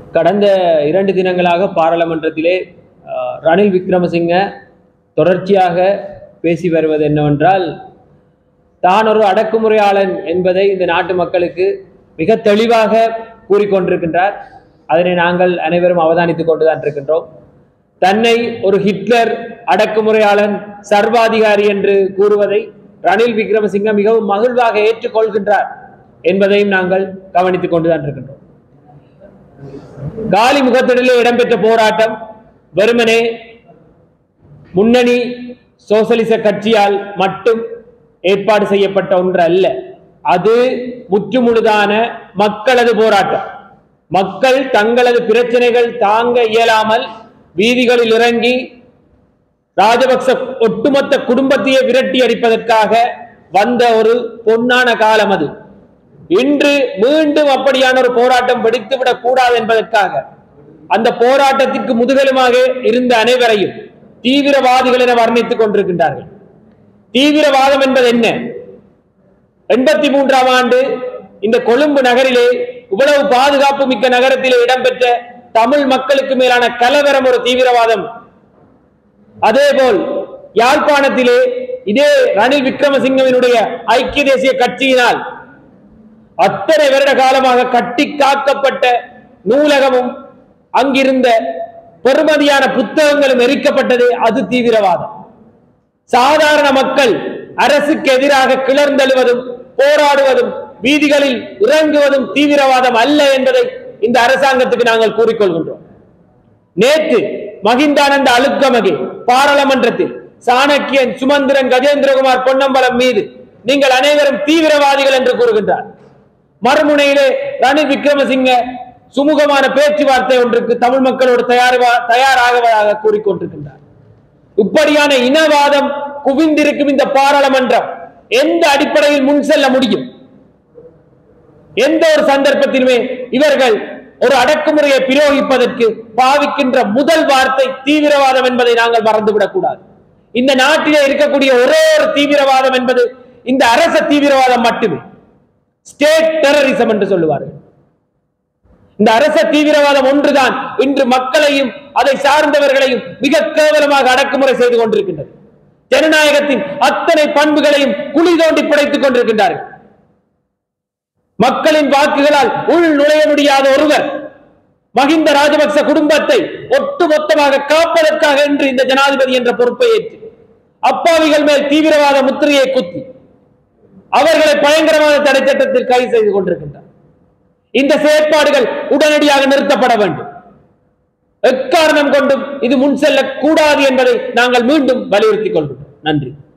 கடந்த இரண்டு தினங்களாக பாராளுமன்றத்திலே அஹ், ரணில் விக்ரமசிங்க தொடர்ச்சியாக பேசி வருவது என்னவென்றால் தான் ஒரு அடக்குமுறையாளன் என்பதை இந்த நாட்டு மக்களுக்கு மிக தெளிவாக கூறிக்கொண்டிருக்கின்றார் அதனை நாங்கள் அனைவரும் அவதானித்துக் கொண்டுதான் இருக்கின்றோம் தன்னை ஒரு ஹிட்லர் அடக்குமுறையாளன் சர்வாதிகாரி என்று கூறுவதை ரணில் விக்ரமசிங்க மிகவும் மகிழ்வாக ஏற்றுக்கொள்கின்றார் என்பதையும் நாங்கள் கவனித்துக் கொண்டுதான் இருக்கின்றோம் காலி முகத்திடலில் இடம்பெற்ற போராட்டம் வெறுமனே முன்னணி சோசலிச கட்சியால் மட்டும் ஏற்பாடு செய்யப்பட்ட ஒன்று அல்ல அது முற்றுமுழுதான மக்களது போராட்டம் மக்கள் தங்களது பிரச்சனைகள் தாங்க இயலாமல் வீதிகளில் இறங்கி ராஜபக்ச ஒட்டுமொத்த குடும்பத்தையே விரட்டி அடிப்பதற்காக வந்த ஒரு பொன்னான காலம் அது இன்று மீண்டும் அப்படியான ஒரு போராட்டம் வெடித்துவிடக் கூடாது என்பதற்காக அந்த போராட்டத்திற்கு முதுகலுமாக இருந்த அனைவரையும் தீவிரவாதிகள் என வர்ணித்துக் கொண்டிருக்கின்றார்கள் தீவிரவாதம் என்பது என்ன எண்பத்தி மூன்றாம் ஆண்டு இந்த கொழும்பு நகரிலே இவ்வளவு பாதுகாப்பு மிக்க நகரத்திலே இடம்பெற்ற தமிழ் மக்களுக்கு மேலான கலவரம் ஒரு தீவிரவாதம் அதேபோல் யாழ்ப்பாணத்திலே இதே ரணில் விக்ரமசிங்கவினுடைய ஐக்கிய தேசிய கட்சியினால் அத்தனை வருட காலமாக கட்டி காக்கப்பட்ட நூலகமும் அங்கிருந்த பெருமதியான புத்தகங்களும் எரிக்கப்பட்டது அது தீவிரவாதம் சாதாரண மக்கள் அரசுக்கு எதிராக கிளர்ந்தெழுவதும் போராடுவதும் வீதிகளில் இறங்குவதும் தீவிரவாதம் அல்ல என்பதை இந்த அரசாங்கத்துக்கு நாங்கள் கூறிக்கொள்கின்றோம் நேற்று மகிந்தானந்த அழுக்கமகி பாராளுமன்றத்தில் சாணக்கியன் சுமந்திரன் கஜேந்திரகுமார் பொன்னம்பலம் மீது நீங்கள் அனைவரும் தீவிரவாதிகள் என்று கூறுகின்றார் மறுமுனையிலே ரணில் விக்ரமசிங்க சுமூகமான பேச்சுவார்த்தை ஒன்றுக்கு தமிழ் மக்களோடு தயாரா தயாராகுவதாக கூறிக்கொண்டிருக்கின்றார் இப்படியான இனவாதம் குவிந்திருக்கும் இந்த பாராளுமன்றம் எந்த அடிப்படையில் முன் செல்ல முடியும் எந்த ஒரு சந்தர்ப்பத்திலுமே இவர்கள் ஒரு அடக்குமுறையை பிரயோகிப்பதற்கு பாவிக்கின்ற முதல் வார்த்தை தீவிரவாதம் என்பதை நாங்கள் மறந்துவிடக் கூடாது இந்த நாட்டிலே இருக்கக்கூடிய ஒரே ஒரு தீவிரவாதம் என்பது இந்த அரச தீவிரவாதம் மட்டுமே ஸ்டேட் டெரரிசம் என்று சொல்லுவார்கள் இந்த அரச தீவிரவாதம் ஒன்றுதான் இன்று மக்களையும் அதை சார்ந்தவர்களையும் மிக கேவலமாக அடக்குமுறை செய்து கொண்டிருக்கின்றது ஜனநாயகத்தின் அத்தனை பண்புகளையும் குழி தோண்டி புடைத்துக் கொண்டிருக்கின்றார்கள் மக்களின் வாக்குகளால் உள் நுழைய முடியாத ஒருவர் மகிந்த ராஜபக்ச குடும்பத்தை ஒட்டுமொத்தமாக காப்பதற்காக என்று இந்த ஜனாதிபதி என்ற பொறுப்பை ஏற்று அப்பாவிகள் மேல் தீவிரவாத முத்திரையை குத்தி அவர்களை பயங்கரவாத தடை சட்டத்தில் கைது செய்து கொண்டிருக்கின்றார் இந்த செயற்பாடுகள் உடனடியாக நிறுத்தப்பட வேண்டும் எக்காரணம் கொண்டும் இது முன் செல்லக் கூடாது என்பதை நாங்கள் மீண்டும் வலியுறுத்திக் கொள்கிறோம் நன்றி